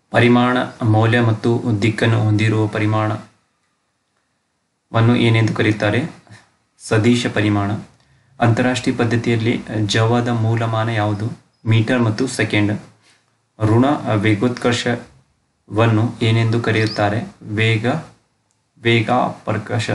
ಪರಿಮಾಣ ಮೌಲ್ಯ ಮತ್ತು ದಿಕ್ಕನ್ನು ಹೊಂದಿರುವ ಪರಿಮಾಣವನ್ನು ಏನೆಂದು ಕರೆಯುತ್ತಾರೆ ಸದಿಶ ಪರಿಮಾಣ ಅಂತಾರಾಷ್ಟ್ರೀಯ ಪದ್ಧತಿಯಲ್ಲಿ ಜವದ ಮೂಲಮಾನ ಯಾವುದು ಮೀಟರ್ ಮತ್ತು ಸೆಕೆಂಡ್ ಋಣ ವೇಗೋತ್ಕರ್ಷವನ್ನು ಏನೆಂದು ಕರೆಯುತ್ತಾರೆ ವೇಗ ವೇಗಾಪರ್ಕಶ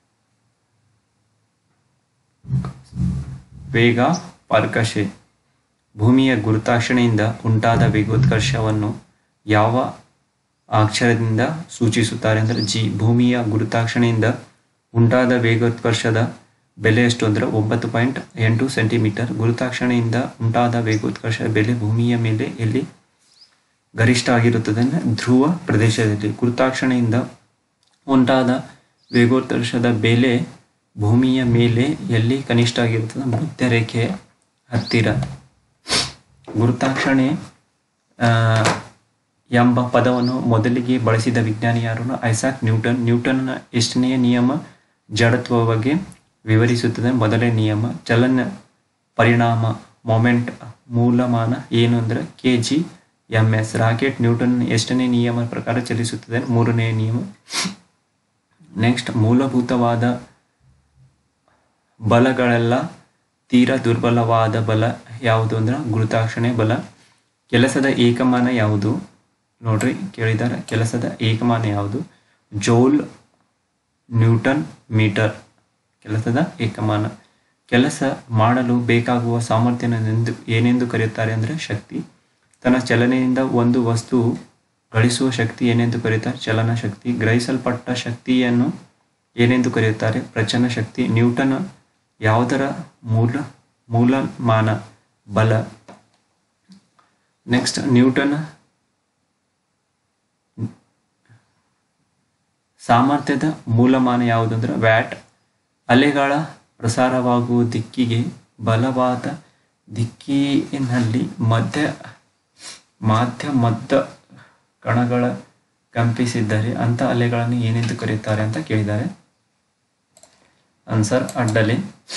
ವೇಗ ಪರ್ಕಶೆ ಭೂಮಿಯ ಗುರುತಾಕ್ಷಣೆಯಿಂದ ಉಂಟಾದ ವೇಗೋತ್ಕರ್ಷವನ್ನು ಯಾವ ಅಕ್ಷರದಿಂದ ಸೂಚಿಸುತ್ತಾರೆ ಅಂದರೆ ಜಿ ಭೂಮಿಯ ಗುರುತಾಕ್ಷಣೆಯಿಂದ ಉಂಟಾದ ವೇಗೋತ್ಕರ್ಷದ ಬೆಲೆ ಎಷ್ಟು ಅಂದರೆ ಒಂಬತ್ತು ಪಾಯಿಂಟ್ ಎಂಟು ಸೆಂಟಿಮೀಟರ್ ಗುರುತಾಕ್ಷಣೆಯಿಂದ ಉಂಟಾದ ವೇಗೋತ್ಕರ್ಷದ ಬೆಲೆ ಭೂಮಿಯ ಮೇಲೆ ಎಲ್ಲಿ ಗರಿಷ್ಠ ಆಗಿರುತ್ತದೆ ಅಂದರೆ ಧ್ರುವ ಪ್ರದೇಶದಲ್ಲಿ ಗುರುತಾಕ್ಷಣೆಯಿಂದ ಉಂಟಾದ ವೇಗೋತ್ಕರ್ಷದ ಬೆಲೆ ಭೂಮಿಯ ಮೇಲೆ ಎಲ್ಲಿ ಕನಿಷ್ಠ ಆಗಿರುತ್ತದೆ ಮಧ್ಯ ರೇಖೆಯ ಹತ್ತಿರ ಗುರುತಾಕ್ಷಣೆ ಆ, ಎಂಬ ಪದವನ್ನು ಮೊದಲಿಗೆ ಬಳಸಿದ ವಿಜ್ಞಾನಿ ಯಾರು ಐಸಾಕ್ ನ್ಯೂಟನ್ ನ್ಯೂಟನ್ನ ಎಷ್ಟನೆಯ ನಿಯಮ ಜಡತ್ವ ಬಗ್ಗೆ ವಿವರಿಸುತ್ತದೆ ಮೊದಲನೇ ನಿಯಮ ಚಲನ ಪರಿಣಾಮ ಮೊಮೆಂಟ್ ಮೂಲಮಾನ ಏನು ಅಂದರೆ K G M S rocket Newton ಎಷ್ಟನೇ ನಿಯಮ ಪ್ರಕಾರ ಚಲಿಸುತ್ತದೆ ಮೂರನೇ ನಿಯಮ ನೆಕ್ಸ್ಟ್ ಮೂಲಭೂತವಾದ ಬಲಗಳೆಲ್ಲ ತೀರಾ ದುರ್ಬಲವಾದ ಬಲ ಯಾವುದು ಅಂದ್ರೆ ಗುರುತಾಕ್ಷಣೆ ಬಲ ಕೆಲಸದ ಏಕಮಾನ ಯಾವುದು ನೋಡ್ರಿ ಕೇಳಿದ್ದಾರೆ ಕೆಲಸದ ಏಕಮಾನ ಯಾವುದು ಜೌಲ್ ನ್ಯೂಟನ್ ಮೀಟರ್ ಕೆಲಸದ ಏಕಮಾನ ಕೆಲಸ ಮಾಡಲು ಬೇಕಾಗುವ ಸಾಮರ್ಥ್ಯನೆಂದು ಏನೆಂದು ಕರೆಯುತ್ತಾರೆ ಅಂದರೆ ಶಕ್ತಿ ತನ್ನ ಚಲನೆಯಿಂದ ಒಂದು ವಸ್ತು ಗಳಿಸುವ ಶಕ್ತಿ ಏನೆಂದು ಕರೆಯುತ್ತಾರೆ ಚಲನ ಶಕ್ತಿ ಗ್ರಹಿಸಲ್ಪಟ್ಟ ಶಕ್ತಿಯನ್ನು ಏನೆಂದು ಕರೆಯುತ್ತಾರೆ ಪ್ರಚನ ಶಕ್ತಿ ನ್ಯೂಟನ್ ಯಾವುದರ ಮೂಲ ಮೂಲಮಾನ ಬಲ ನೆಕ್ಸ್ಟ್ ನ್ಯೂಟನ್ ಸಾಮರ್ಥ್ಯದ ಮೂಲಮಾನ ಯಾವುದಂದ್ರೆ ವ್ಯಾಟ್ ಅಲೆಗಳ ಪ್ರಸಾರವಾಗುವ ದಿಕ್ಕಿಗೆ ಬಲವಾದ ದಿಕ್ಕಿನಲ್ಲಿ ಮಧ್ಯ ಮಾಧ್ಯಮದ ಕಣಗಳ ಕಂಪಿಸಿದ್ದರೆ ಅಂಥ ಅಲೆಗಳನ್ನು ಏನೆಂದು ಕರೆಯುತ್ತಾರೆ ಅಂತ ಕೇಳಿದ್ದಾರೆ ಆನ್ಸರ್ ಅಡ್ಡಲೆ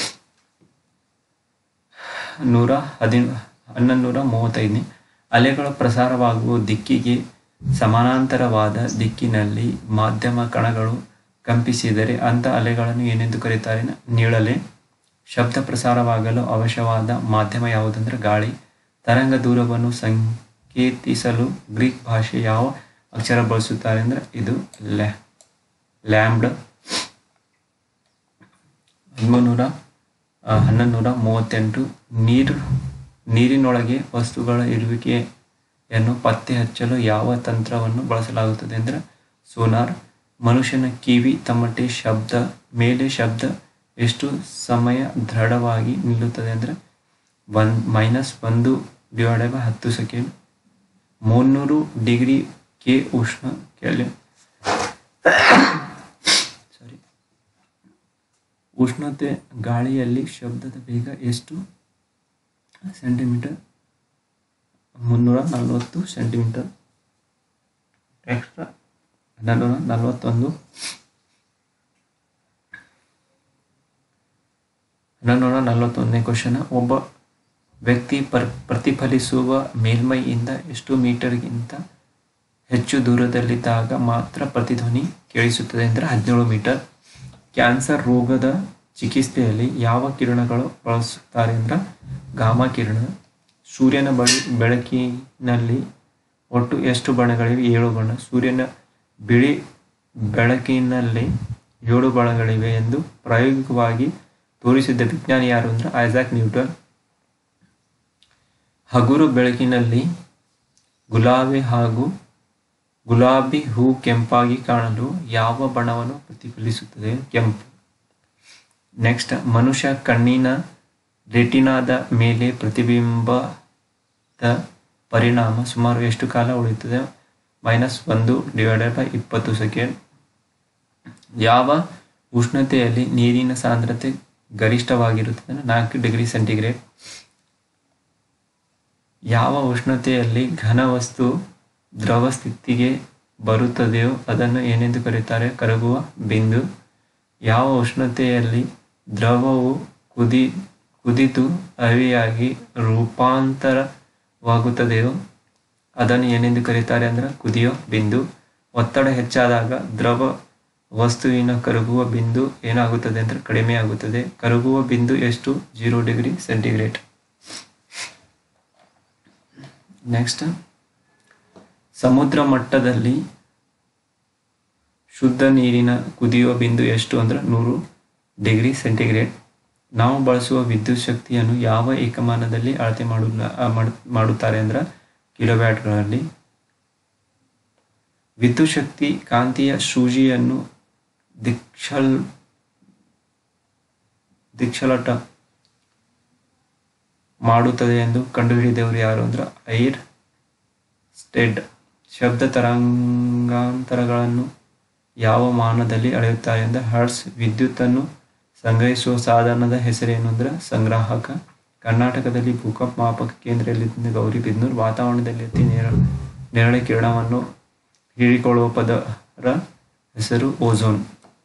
ನೂರ ಹದಿನ ಹನ್ನೊಂದು ನೂರ ಮೂವತ್ತೈದನೇ ಅಲೆಗಳ ಪ್ರಸಾರವಾಗುವ ದಿಕ್ಕಿಗೆ ಸಮಾನಾಂತರವಾದ ದಿಕ್ಕಿನಲ್ಲಿ ಮಾಧ್ಯಮ ಕಣಗಳು ಕಂಪಿಸಿದರೆ ಅಂಥ ಅಲೆಗಳನ್ನು ಏನೆಂದು ಕರೆಯುತ್ತಾರೆ ನೀಳಲೆ ಶಬ್ದ ಪ್ರಸಾರವಾಗಲು ಅವಶ್ಯವಾದ ಮಾಧ್ಯಮ ಯಾವುದಂದ್ರೆ ಗಾಳಿ ತರಂಗ ದೂರವನ್ನು ಸಂಕೇತಿಸಲು ಗ್ರೀಕ್ ಭಾಷೆ ಯಾವ ಅಕ್ಷರ ಬಳಸುತ್ತಾರೆ ಅಂದ್ರೆ ಇದು ಲ್ಯಾ ಲ್ಯಾಂಬ್ಡ್ ಹದಿಮೂನ್ನೂರ ಹನ್ನೊಂದು ನೂರ ಮೂವತ್ತೆಂಟು ನೀರು ನೀರಿನೊಳಗೆ ವಸ್ತುಗಳ ಇರುವಿಕೆಯನ್ನು ಪತ್ತೆ ಹಚ್ಚಲು ಯಾವ ತಂತ್ರವನ್ನು ಬಳಸಲಾಗುತ್ತದೆ ಅಂದರೆ ಸೋನಾರ್ ಮನುಷ್ಯನ ಕಿವಿ ತಮ್ಮಟೆ ಶಬ್ದ ಮೇಲೆ ಶಬ್ದ ಎಷ್ಟು ಸಮಯ ದೃಢವಾಗಿ ನಿಲ್ಲುತ್ತದೆ ಅಂದರೆ ಒನ್ ಮೈನಸ್ ಒಂದು ಡಿವೈಡೆಡ್ ಬೈ ಹತ್ತು ಸೆಕೆಂಡ್ ಮುನ್ನೂರು ಡಿಗ್ರಿ ಕೆ ಉಷ್ಣ ಕೆಲೆ ಸಾರಿ ಉಷ್ಣತೆ ಗಾಳಿಯಲ್ಲಿ ಶಬ್ದದ ವೇಗ ಎಷ್ಟು ಸೆಂಟಿಮೀಟರ್ ಮುನ್ನೂರ ನಲವತ್ತು ಸೆಂಟಿಮೀಟರ್ ಎಕ್ಸ್ಟ್ರಾ ಹನ್ನೆರಡು ನಲವತ್ತೊಂದು ಹನ್ನೊಂದು ನಲವತ್ತೊಂದನೇ ಕ್ವಶನ್ ಒಬ್ಬ ವ್ಯಕ್ತಿ ಪರ್ ಪ್ರತಿಫಲಿಸುವ ಮೇಲ್ಮೈಯಿಂದ ಎಷ್ಟು ಮೀಟರ್ಗಿಂತ ಹೆಚ್ಚು ದೂರದಲ್ಲಿದ್ದಾಗ ಮಾತ್ರ ಪ್ರತಿಧ್ವನಿ ಕೇಳಿಸುತ್ತದೆ ಅಂದರೆ ಹದಿನೇಳು ಮೀಟರ್ ಕ್ಯಾನ್ಸರ್ ರೋಗದ ಚಿಕಿತ್ಸೆಯಲ್ಲಿ ಯಾವ ಕಿರಣಗಳು ಬಳಸುತ್ತಾರೆ ಅಂದ್ರೆ ಗಾಮಾ ಕಿರಣ ಸೂರ್ಯನ ಬಳಿ ಬೆಳಕಿನಲ್ಲಿ ಒಟ್ಟು ಎಷ್ಟು ಬಣ್ಣಗಳಿವೆ ಏಳು ಬಣ್ಣ ಸೂರ್ಯನ ಬಿಳಿ ಬೆಳಕಿನಲ್ಲಿ ಏಳು ಬಣ್ಣಗಳಿವೆ ಎಂದು ಪ್ರಾಯೋಗಿಕವಾಗಿ ತೋರಿಸಿದ್ದ ವಿಜ್ಞಾನಿ ಯಾರು ಅಂದ್ರೆ ಐಸಾಕ್ ನ್ಯೂಟನ್ ಹಗುರು ಬೆಳಕಿನಲ್ಲಿ ಗುಲಾಬಿ ಹಾಗೂ ಗುಲಾಬಿ ಹೂ ಕೆಂಪಾಗಿ ಕಾಣಲು ಯಾವ ಬಣ್ಣವನ್ನು ಪ್ರತಿಫಲಿಸುತ್ತದೆ ಕೆಂಪು ನೆಕ್ಸ್ಟ್ ಮನುಷ್ಯ ಕಣ್ಣಿನ ರೆಟಿನಾದ ಮೇಲೆ ಪ್ರತಿಬಿಂಬದ ಪರಿಣಾಮ ಸುಮಾರು ಎಷ್ಟು ಕಾಲ ಉಳಿಯುತ್ತದೆ ಮೈನಸ್ ಒಂದು ಡಿವೈಡೆಡ್ ಬೈ ಇಪ್ಪತ್ತು ಸೆಕೆಂಡ್ ಯಾವ ಉಷ್ಣತೆಯಲ್ಲಿ ನೀರಿನ ಸಾಂದ್ರತೆ ಗರಿಷ್ಠವಾಗಿರುತ್ತದೆ ಅಂದ್ರೆ ನಾಲ್ಕು ಡಿಗ್ರಿ ಸೆಂಟಿಗ್ರೇಡ್ ಯಾವ ಉಷ್ಣತೆಯಲ್ಲಿ ಘನವಸ್ತು ದ್ರವ ಸ್ಥಿತಿಗೆ ಬರುತ್ತದೆಯೋ ಅದನ್ನು ಏನೆಂದು ಕರೆಯುತ್ತಾರೆ ಕರಗುವ ಬಿಂದು ಯಾವ ಉಷ್ಣತೆಯಲ್ಲಿ ದ್ರವವು ಕುದಿ ಕುದಿತು ಆವಿಯಾಗಿ ರೂಪಾಂತರವಾಗುತ್ತದೆಯೋ ಅದನ್ನು ಏನೆಂದು ಕರೀತಾರೆ ಅಂದ್ರೆ ಕುದಿಯೋ ಬಿಂದು ಒತ್ತಡ ಹೆಚ್ಚಾದಾಗ ದ್ರವ ವಸ್ತುವಿನ ಕರಗುವ ಬಿಂದು ಏನಾಗುತ್ತದೆ ಅಂದ್ರೆ ಕಡಿಮೆ ಆಗುತ್ತದೆ ಕರಗುವ ಬಿಂದು ಎಷ್ಟು ಜೀರೋ ಡಿಗ್ರಿ ಸೆಂಟಿಗ್ರೇಡ್ ನೆಕ್ಸ್ಟ್ ಸಮುದ್ರ ಮಟ್ಟದಲ್ಲಿ ಶುದ್ಧ ನೀರಿನ ಕುದಿಯುವ ಬಿಂದು ಎಷ್ಟು ಅಂದ್ರೆ ನೂರು ಡಿಗ್ರಿ ಸೆಂಟಿಗ್ರೇಡ್ ನಾವು ಬಳಸುವ ವಿದ್ಯುತ್ ಶಕ್ತಿಯನ್ನು ಯಾವ ಏಕಮಾನದಲ್ಲಿ ಅಳತೆ ಮಾಡು ಮಾಡುತ್ತಾರೆ ಅಂದ್ರೆ ಕಿಲೋವ್ಯಾಟ್ಗಳಲ್ಲಿ ವಿದ್ಯುತ್ ಶಕ್ತಿ ಕಾಂತೀಯ ಸೂಜಿಯನ್ನು ದಿಕ್ಷಲ್ ದಿಕ್ಷಲಟ ಮಾಡುತ್ತದೆ ಎಂದು ಕಂಡುಹಿಡಿದವರು ಯಾರು ಅಂದ್ರೆ ಐರ್ ಸ್ಟೆಡ್ ಶಬ್ದ ತರಂಗಾಂತರಗಳನ್ನು ಯಾವ ಮಾನದಲ್ಲಿ ಅಳೆಯುತ್ತಾರೆ ಅಂದರೆ ಹರ್ಟ್ಸ್ ವಿದ್ಯುತ್ತನ್ನು ಸಂಗ್ರಹಿಸುವ ಸಾಧನದ ಹೆಸರೇನು ಅಂದ್ರೆ ಸಂಗ್ರಾಹಕ ಕರ್ನಾಟಕದಲ್ಲಿ ಭೂಕಂಪ ಮಾಪಕ ಕೇಂದ್ರ ಎಲ್ಲಿದೆ ಗೌರಿಬಿದನೂರು ವಾತಾವರಣದಲ್ಲಿ ಅತಿ ನೇರ ನೇರಳೆ ಕಿರಣವನ್ನು ಹೀರಿಕೊಳ್ಳುವ ಪದರ ಹೆಸರು ಓಝೋನ್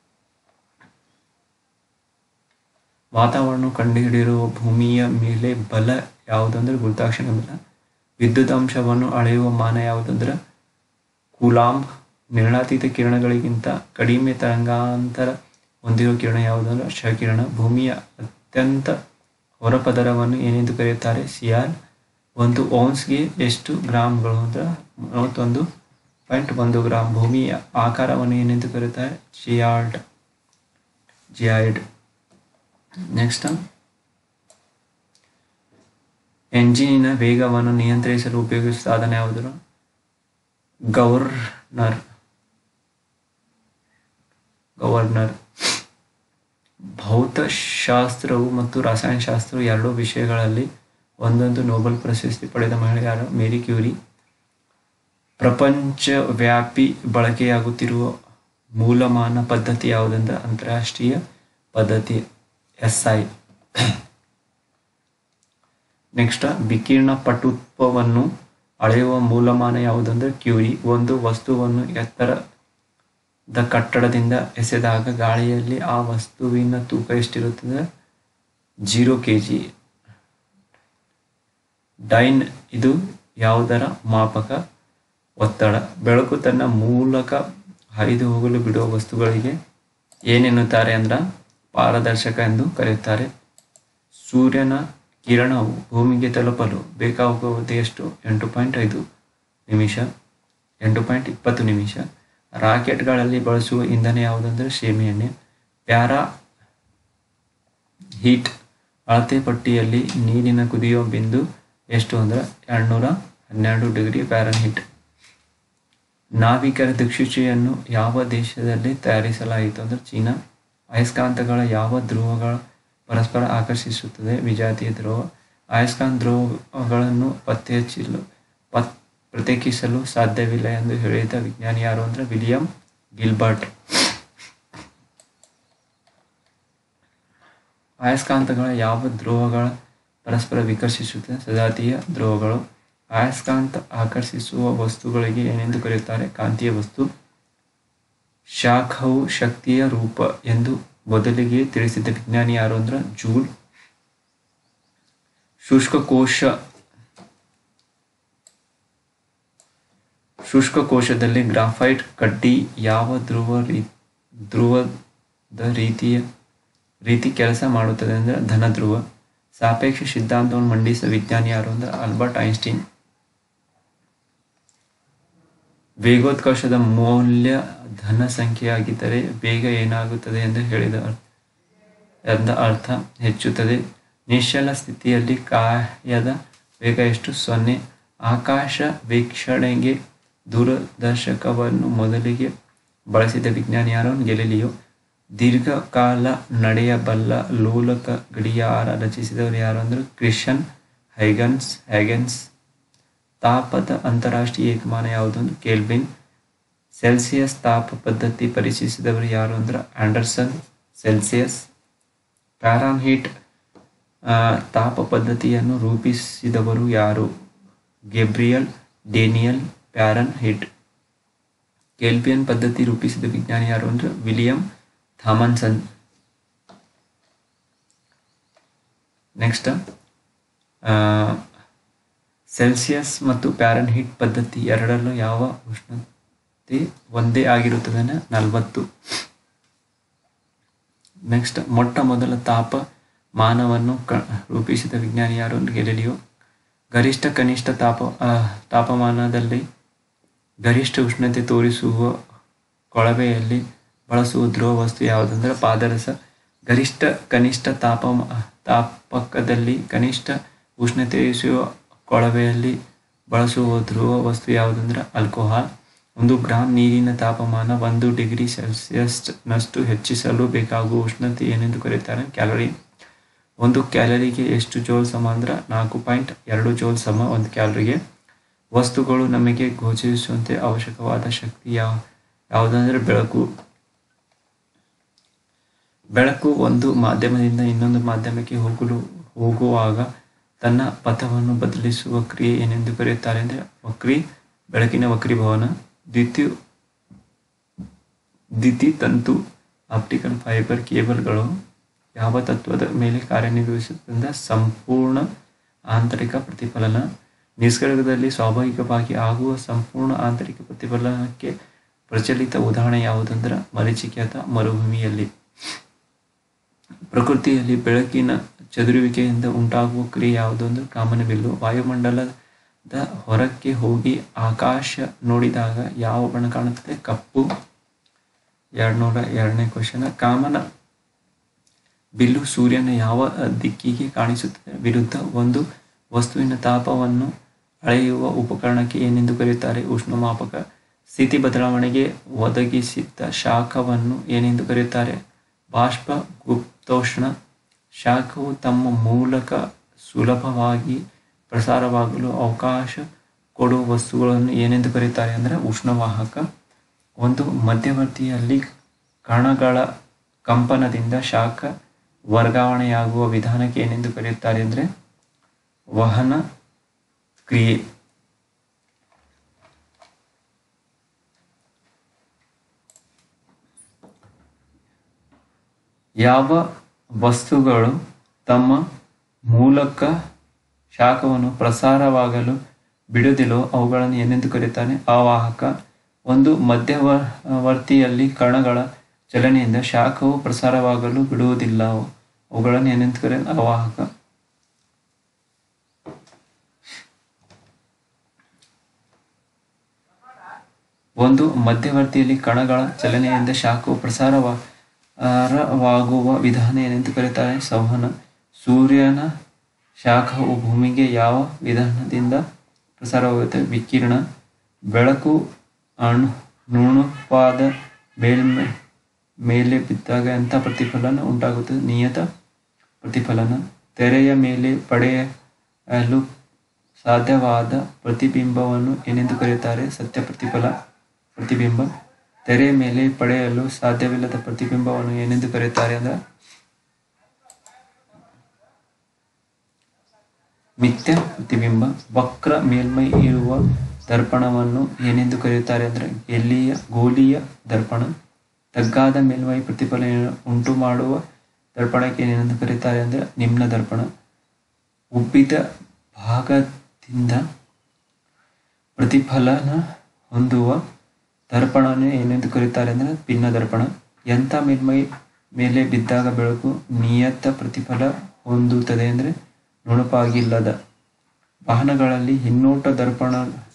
ವಾತಾವರಣ ಕಂಡುಹಿಡಿದಿರುವ ಭೂಮಿಯ ಮೇಲೆ ಬಲ ಯಾವುದಂದ್ರೆ ಗುರುತಾಕ್ಷರ ಬಲ ವಿದ್ಯುತ್ ಅಂಶವನ್ನು ಅಳೆಯುವ ಮಾನ ಯಾವುದಂದ್ರೆ ಕೂಲಾಂಬ್ ನೇರಳಾತೀತ ಕಿರಣಗಳಿಗಿಂತ ಕಡಿಮೆ ತರಂಗಾಂತರ ಹೊಂದಿರುವ ಕಿರಣ ಯಾವುದಂದ್ರೆ ಕ್ಷಕಿರಣ ಭೂಮಿಯ ಅತ್ಯಂತ ಹೊರಪದರವನ್ನು ಏನೆಂದು ಕರೆಯುತ್ತಾರೆ ಸಿಯಾಲ್ ಒಂದು ಓನ್ಸ್ಗೆ ಎಷ್ಟು ಗ್ರಾಮ್ಗಳು ಅಂದ್ರೆ ಮೂವತ್ತೊಂದು ಪಾಯಿಂಟ್ ಒಂದು ಗ್ರಾಮ್ ಭೂಮಿಯ ಆಕಾರವನ್ನು ಏನೆಂದು ಕರೆಯುತ್ತಾರೆ ಜಿಯಾಲ್ಡ್ ಜಿಯಾಯ್ಡ್ ನೆಕ್ಸ್ಟ್ ಎಂಜಿನಿನ ವೇಗವನ್ನು ನಿಯಂತ್ರಿಸಲು ಉಪಯೋಗಿಸುವ ಸಾಧನ ಯಾವುದರು ಗವರ್ನರ್ ಗವರ್ನರ್ ಭೌತಶಾಸ್ತ್ರವು ಮತ್ತು ರಸಾಯನಶಾಸ್ತ್ರವು ಎರಡೂ ವಿಷಯಗಳಲ್ಲಿ ಒಂದೊಂದು ನೊಬೆಲ್ ಪ್ರಶಸ್ತಿ ಪಡೆದ ಮಹಿಳೆ ಯಾರು ಮೇರಿ ಕ್ಯೂರಿ ಪ್ರಪಂಚವ್ಯಾಪಿ ಬಳಕೆಯಾಗುತ್ತಿರುವ ಮೂಲಮಾನ ಪದ್ಧತಿ ಯಾವುದಂದ್ರೆ ಅಂತಾರಾಷ್ಟ್ರೀಯ ಪದ್ಧತಿ ಎಸ್ ಐ ನೆಕ್ಸ್ಟ್ ವಿಕಿರಣ ಪಟುತ್ವವನ್ನು ಅಳೆಯುವ ಮೂಲಮಾನ ಯಾವುದಂದ್ರೆ ಕ್ಯೂರಿ ಒಂದು ವಸ್ತುವನ್ನು ಎತ್ತರದ ಕಟ್ಟಡದಿಂದ ಎಸೆದಾಗ ಗಾಳಿಯಲ್ಲಿ ಆ ವಸ್ತುವಿನ ತೂಕ ಎಷ್ಟಿರುತ್ತದೆ ಜೀರೋ ಕೆ ಜಿ ಡೈನ್ ಇದು ಯಾವುದರ ಮಾಪಕ ಒತ್ತಡ ಬೆಳಕು ತನ್ನ ಮೂಲಕ ಹರಿದು ಹೋಗಲು ಬಿಡುವ ವಸ್ತುಗಳಿಗೆ ಏನೆನ್ನುತ್ತಾರೆ ಅಂದ್ರೆ ಪಾರದರ್ಶಕ ಎಂದು ಕರೆಯುತ್ತಾರೆ ಸೂರ್ಯನ ಕಿರಣವು ಭೂಮಿಗೆ ತಲುಪಲು ಬೇಕಾಗುವುದು ಎಷ್ಟು ಎಂಟು ಪಾಯಿಂಟ್ ಐದು ನಿಮಿಷ ಎಂಟು ಪಾಯಿಂಟ್ ಇಪ್ಪತ್ತು ನಿಮಿಷ ರಾಕೆಟ್ಗಳಲ್ಲಿ ಬಳಸುವ ಇಂಧನ ಯಾವುದಂದ್ರೆ ಸೀಮೆ ಎಣ್ಣೆ ಪ್ಯಾರಾ ಹೀಟ್ ಅಳತೆ ಪಟ್ಟಿಯಲ್ಲಿ ನೀರಿನ ಕುದಿಯುವ ಬಿಂದು ಎಷ್ಟು ಅಂದ್ರೆ ಎರಡ್ನೂರ ಹನ್ನೆರಡು ಡಿಗ್ರಿ ಪ್ಯಾರನ್ ಹೀಟ್ ನಾವಿಕರ ದಿಕ್ಸೂಚಿಯನ್ನು ಯಾವ ದೇಶದಲ್ಲಿ ತಯಾರಿಸಲಾಯಿತು ಅಂದ್ರೆ ಚೀನಾ ಅಯಸ್ಕಾಂತಗಳ ಯಾವ ಧ್ರುವಗಳ ಪರಸ್ಪರ ಆಕರ್ಷಿಸುತ್ತದೆ ವಿಜಾತಿಯ ಧ್ರುವ ಅಯಸ್ಕಾಂತ ಧ್ರುವಗಳನ್ನು ಪತ್ತೆ ಹಚ್ಚಲು ಪತ್ ಪ್ರತ್ಯೇಕಿಸಲು ಸಾಧ್ಯವಿಲ್ಲ ಎಂದು ಹೇಳಿದ ವಿಜ್ಞಾನಿ ಯಾರು ಅಂದ್ರೆ ವಿಲಿಯಂ ಗಿಲ್ಬರ್ಟ್ ಅಯಸ್ಕಾಂತಗಳ ಯಾವ ಧ್ರುವಗಳ ಪರಸ್ಪರ ವಿಕರ್ಷಿಸುತ್ತದೆ ಸಜಾತಿಯ ಧ್ರುವಗಳು ಅಯಸ್ಕಾಂತ ಆಕರ್ಷಿಸುವ ವಸ್ತುಗಳಿಗೆ ಏನೆಂದು ಕರೆಯುತ್ತಾರೆ ಕಾಂತೀಯ ವಸ್ತು ಶಾಖವು ಶಕ್ತಿಯ ರೂಪ ಎಂದು ಮೊದಲಿಗೆ ತಿಳಿಸಿದ ವಿಜ್ಞಾನಿ ಯಾರು ಅಂದ್ರೆ ಜೂಲ್ ಶುಷ್ಕಕೋಶ ಶುಷ್ಕಕೋಶದಲ್ಲಿ ಗ್ರಾಫೈಟ್ ಕಡ್ಡಿ ಯಾವ ಧ್ರುವ ರೀ ಧ್ರುವದ ರೀತಿಯ ರೀತಿ ಕೆಲಸ ಮಾಡುತ್ತದೆ ಅಂದ್ರೆ ಧನ ಧ್ರುವ ಸಾಪೇಕ್ಷ ಸಿದ್ಧಾಂತವನ್ನು ಮಂಡಿಸಿದ ವಿಜ್ಞಾನಿ ಯಾರು ಅಂದ್ರೆ ಆಲ್ಬರ್ಟ್ ಐನ್ಸ್ಟೀನ್ ವೇಗೋತ್ಕರ್ಷದ ಮೌಲ್ಯ ಧನ ಸಂಖ್ಯೆಯಾಗಿದ್ದರೆ ಬೇಗ ಏನಾಗುತ್ತದೆ ಎಂದು ಹೇಳಿದ ಎಂದ ಅರ್ಥ ಹೆಚ್ಚುತ್ತದೆ ನಿಶ್ಚಲ ಸ್ಥಿತಿಯಲ್ಲಿ ಕಾಯದ ವೇಗ ಎಷ್ಟು ಸೊನ್ನೆ ಆಕಾಶ ವೀಕ್ಷಣೆಗೆ ದೂರದರ್ಶಕವನ್ನು ಮೊದಲಿಗೆ ಬಳಸಿದ ವಿಜ್ಞಾನಿ ಯಾರು ಗೆಲಿಲಿಯೋ ದೀರ್ಘಕಾಲ ನಡೆಯಬಲ್ಲ ಲೋಲಕ ಗಡಿಯಾರ ರಚಿಸಿದವರು ಯಾರು ಅಂದ್ರೆ ಕ್ರಿಶನ್ ಹೈಗನ್ಸ್ ಹ್ಯಾಗನ್ಸ್ ತಾಪದ ಅಂತಾರಾಷ್ಟ್ರೀಯ ಏಕಮಾನ ಯಾವುದು ಅಂದ್ರೆ ಕೆಲ್ವಿನ್ ಸೆಲ್ಸಿಯಸ್ ತಾಪ ಪದ್ಧತಿ ಪರಿಶೀಲಿಸಿದವರು ಯಾರು ಅಂದ್ರೆ ಆಂಡರ್ಸನ್ ಸೆಲ್ಸಿಯಸ್ ಪ್ಯಾರಾನ್ ಹೀಟ್ ತಾಪ ಪದ್ಧತಿಯನ್ನು ರೂಪಿಸಿದವರು ಯಾರು ಗೆಬ್ರಿಯಲ್ ಡೇನಿಯಲ್ ಪ್ಯಾರನ್ ಹಿಟ್ ಕೆಲ್ವಿಯನ್ ಪದ್ಧತಿ ರೂಪಿಸಿದ ವಿಜ್ಞಾನಿ ಯಾರು ಅಂದ್ರೆ ವಿಲಿಯಂ ಥಾಮನ್ಸನ್ ನೆಕ್ಸ್ಟ್ ಸೆಲ್ಸಿಯಸ್ ಮತ್ತು ಪ್ಯಾರನ್ಹೀಟ್ ಪದ್ಧತಿ ಎರಡರಲ್ಲೂ ಯಾವ ಉಷ್ಣತೆ ಒಂದೇ ಆಗಿರುತ್ತದೆ ನಲವತ್ತು ನೆಕ್ಸ್ಟ್ ಮೊಟ್ಟ ಮೊದಲ ತಾಪಮಾನವನ್ನು ಕ ರೂಪಿಸಿದ ವಿಜ್ಞಾನಿ ಯಾರು ಗೆಲಿಲಿಯೋ ಗರಿಷ್ಠ ಕನಿಷ್ಠ ತಾಪ ಆ, ತಾಪಮಾನದಲ್ಲಿ ಗರಿಷ್ಠ ಉಷ್ಣತೆ ತೋರಿಸುವ ಕೊಳವೆಯಲ್ಲಿ ಬಳಸುವ ದ್ರವ ವಸ್ತು ಯಾವುದಂದ್ರೆ ಪಾದರಸ ಗರಿಷ್ಠ ಕನಿಷ್ಠ ತಾಪಮ ತಾಪಕದಲ್ಲಿ ಕನಿಷ್ಠ ಉಷ್ಣತೆ ಇರಿಸುವ ಕೊಳವೆಯಲ್ಲಿ ಬಳಸುವ ಧ್ರುವ ವಸ್ತು ಯಾವುದಂದ್ರೆ ಆಲ್ಕೋಹಾಲ್ ಒಂದು ಗ್ರಾಂ ನೀರಿನ ತಾಪಮಾನ ಒಂದು ಡಿಗ್ರಿ ಸೆಲ್ಸಿಯಸ್ನಷ್ಟು ಹೆಚ್ಚಿಸಲು ಬೇಕಾಗುವ ಉಷ್ಣತೆ ಏನೆಂದು ಕರೆಯುತ್ತಾರೆ ಕ್ಯಾಲರಿ ಒಂದು ಕ್ಯಾಲರಿಗೆ ಎಷ್ಟು ಜೋಲ್ ಸಮ ಅಂದ್ರೆ ನಾಲ್ಕು ಪಾಯಿಂಟ್ ಎರಡು ಜೋಲ್ ಸಮ ಒಂದು ಕ್ಯಾಲರಿಗೆ ವಸ್ತುಗಳು ನಮಗೆ ಗೋಚರಿಸುವಂತೆ ಅವಶ್ಯಕವಾದ ಶಕ್ತಿ ಯಾವ ಯಾವುದಂದ್ರೆ ಬೆಳಕು ಬೆಳಕು ಒಂದು ಮಾಧ್ಯಮದಿಂದ ಇನ್ನೊಂದು ಮಾಧ್ಯಮಕ್ಕೆ ಹೋಗಲು ಹೋಗುವಾಗ ತನ್ನ ಪಥವನ್ನು ಬದಲಿಸುವ ಕ್ರಿಯೆ ಏನೆಂದು ಕರೆಯುತ್ತಾರೆ ಅಂದರೆ ವಕ್ರಿ ಬೆಳಕಿನ ವಕ್ರೀಭವನ ದ್ವಿತೀಯ ದ್ವಿತಿ ತಂತು ಆಪ್ಟಿಕಲ್ ಫೈಬರ್ ಕೇಬಲ್ಗಳು ಯಾವ ತತ್ವದ ಮೇಲೆ ಕಾರ್ಯನಿರ್ವಹಿಸುತ್ತದೆ ಸಂಪೂರ್ಣ ಆಂತರಿಕ ಪ್ರತಿಫಲನ ನಿಸರ್ಗದಲ್ಲಿ ಸ್ವಾಭಾವಿಕವಾಗಿ ಆಗುವ ಸಂಪೂರ್ಣ ಆಂತರಿಕ ಪ್ರತಿಫಲನಕ್ಕೆ ಪ್ರಚಲಿತ ಉದಾಹರಣೆ ಯಾವುದಂದ್ರೆ ಮರೀಚಿಕೆ ಅಥವಾ ಮರುಭೂಮಿಯಲ್ಲಿ ಪ್ರಕೃತಿಯಲ್ಲಿ ಬೆಳಕಿನ ಚದುರುವಿಕೆಯಿಂದ ಉಂಟಾಗುವ ಕ್ರಿಯೆ ಯಾವುದು ಅಂದ್ರೆ ಕಾಮನಬಿಲ್ಲು ವಾಯುಮಂಡಲದ ಹೊರಕ್ಕೆ ಹೋಗಿ ಆಕಾಶ ನೋಡಿದಾಗ ಯಾವ ಬಣ್ಣ ಕಾಣುತ್ತದೆ ಕಪ್ಪು ಎರಡ್ನೂರ ಎರಡನೇ ಕ್ವಶನ್ ಕಾಮನ ಬಿಲ್ಲು ಸೂರ್ಯನ ಯಾವ ದಿಕ್ಕಿಗೆ ಕಾಣಿಸುತ್ತದೆ ವಿರುದ್ಧ ಒಂದು ವಸ್ತುವಿನ ತಾಪವನ್ನು ಅಳೆಯುವ ಉಪಕರಣಕ್ಕೆ ಏನೆಂದು ಕರೆಯುತ್ತಾರೆ ಉಷ್ಣಮಾಪಕ ಸ್ಥಿತಿ ಬದಲಾವಣೆಗೆ ಒದಗಿಸಿದ್ದ ಶಾಖವನ್ನು ಏನೆಂದು ಕರೆಯುತ್ತಾರೆ ಬಾಷ್ಪ ಗುಪ್ತೋಷ್ಣ ಶಾಖವು ತಮ್ಮ ಮೂಲಕ ಸುಲಭವಾಗಿ ಪ್ರಸಾರವಾಗಲು ಅವಕಾಶ ಕೊಡುವ ವಸ್ತುಗಳನ್ನು ಏನೆಂದು ಕರೆಯುತ್ತಾರೆ ಅಂದರೆ ಉಷ್ಣವಾಹಕ ಒಂದು ಮಧ್ಯವರ್ತಿಯಲ್ಲಿ ಕಣಗಳ ಕಂಪನದಿಂದ ಶಾಖ ವರ್ಗಾವಣೆಯಾಗುವ ವಿಧಾನಕ್ಕೆ ಏನೆಂದು ಕರೆಯುತ್ತಾರೆ ಅಂದರೆ ವಹನ ಕ್ರಿಯೆ ಯಾವ ವಸ್ತುಗಳು ತಮ್ಮ ಮೂಲಕ ಶಾಖವನ್ನು ಪ್ರಸಾರವಾಗಲು ಬಿಡುವುದಿಲ್ಲೋ ಅವುಗಳನ್ನು ಏನೆಂದು ಕರೆಯುತ್ತಾರೆ ಅವಾಹಕ ಒಂದು ಮಧ್ಯವರ್ತಿಯಲ್ಲಿ ಕಣಗಳ ಚಲನೆಯಿಂದ ಶಾಖವು ಪ್ರಸಾರವಾಗಲು ಬಿಡುವುದಿಲ್ಲ ಅವುಗಳನ್ನು ಏನೆಂದು ಕರೆಯ ಅವಾಹಕ ಒಂದು ಮಧ್ಯವರ್ತಿಯಲ್ಲಿ ಕಣಗಳ ಚಲನೆಯಿಂದ ಶಾಖವು ಪ್ರಸಾರವಾಗುವ ವಿಧಾನ ಏನೆಂದು ಕರೆಯುತ್ತಾರೆ ಸಂವಹನ ಸೂರ್ಯನ ಶಾಖವು ಭೂಮಿಗೆ ಯಾವ ವಿಧಾನದಿಂದ ಪ್ರಸಾರವಾಗುತ್ತೆ ವಿಕಿರಣ ಬೆಳಕು ಅಣು ನುಣುಪಾದ ಮೇಲ್ಮೆ ಮೇಲೆ ಬಿದ್ದಾಗ ಎಂಥ ಪ್ರತಿಫಲನ ಉಂಟಾಗುತ್ತದೆ ನಿಯತ ಪ್ರತಿಫಲನ ತೆರೆಯ ಮೇಲೆ ಪಡೆಯಲು ಸಾಧ್ಯವಾದ ಪ್ರತಿಬಿಂಬವನ್ನು ಏನೆಂದು ಕರೆಯುತ್ತಾರೆ ಸತ್ಯ ಪ್ರತಿಫಲ ಪ್ರತಿಬಿಂಬ ತೆರೆಯ ಮೇಲೆ ಪಡೆಯಲು ಸಾಧ್ಯವಿಲ್ಲದ ಪ್ರತಿಬಿಂಬವನ್ನು ಏನೆಂದು ಕರೆಯುತ್ತಾರೆ ಅಂದ್ರೆ ಮಿಥ್ಯ ಪ್ರತಿಬಿಂಬ ವಕ್ರ ಮೇಲ್ಮೈ ಇರುವ ದರ್ಪಣವನ್ನು ಏನೆಂದು ಕರೆಯುತ್ತಾರೆ ಅಂದ್ರೆ ಎಲ್ಲಿಯ ಗೋಲಿಯ ದರ್ಪಣ ತಗ್ಗಾದ ಮೇಲ್ಮೈ ಪ್ರತಿಫಲನ ಉಂಟು ಮಾಡುವ ದರ್ಪಣಕ್ಕೆ ಏನೆಂದು ಕರೆಯುತ್ತಾರೆ ಅಂದ್ರೆ ನಿಮ್ನ ದರ್ಪಣ ಉಬ್ಬಿದ ಭಾಗದಿಂದ ಪ್ರತಿಫಲನ ಹೊಂದುವ ದರ್ಪಣವನ್ನು ಏನೆಂದು ಕರೆಯುತ್ತಾರೆ ಅಂದ್ರೆ ಭಿನ್ನ ದರ್ಪಣ ಎಂಥ ಮೇಲ್ಮೈ ಮೇಲೆ ಬಿದ್ದಾಗ ಬೆಳಕು ನಿಯತ ಪ್ರತಿಫಲ ಹೊಂದುತ್ತದೆ ಅಂದ್ರೆ ನುಣುಪಾಗಿಲ್ಲದ ವಾಹನಗಳಲ್ಲಿ ಹಿನ್ನೋಟ ದರ್ಪಣ